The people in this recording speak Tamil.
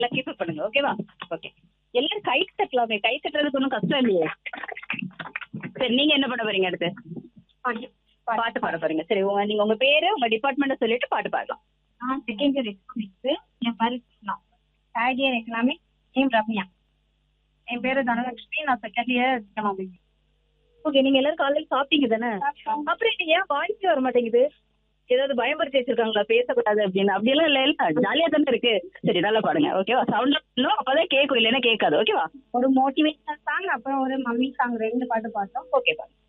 எல்லாம் கீப் பண்ணுங்க ஓகேவா ஓகே எல்லாரும் கை தட்டலாமே கை தட்டுறதுக்கு ஒன்றும் கஷ்டம் இல்லையே சரி நீங்க என்ன பண்ண போறீங்க அடுத்து பாட்டு பாட போறீங்க சரி உங்க நீங்க உங்க பேரு உங்க டிபார்ட்மெண்ட்டை சொல்லிட்டு பாட்டு பாடலாம் நான் செகண்ட் இயர் எக்கனாமிக்ஸ் என் பேர் Krishna third year economics name Ramya என் பேரு தனலட்சுமி நான் செகண்ட் இயர் எக்கனாமிக்ஸ் ஓகே நீங்க எல்லாரும் காலையில சாப்பிட்டீங்க தானே அப்புறம் இது ஏன் வாய்ஸ் வர மாட்டேங்குது ஏதாவது பயன்படுத்தி வச்சிருக்காங்களா பேசக்கூடாது அப்படின்னு அப்படியெல்லாம் இல்ல இல்ல ஜாலியா தானே இருக்கு சரி நல்லா பாடுங்க ஓகேவா சவுண்ட்ல இன்னும் அப்பதான் கேட்கும் இல்லைன்னா கேட்காது ஓகேவா ஒரு மோட்டிவேஷனல் சாங் அப்புறம் ஒரு மம்மி சாங் ரெண்டு பாட்டு பார்த்தோம் ஓகே பாருங்க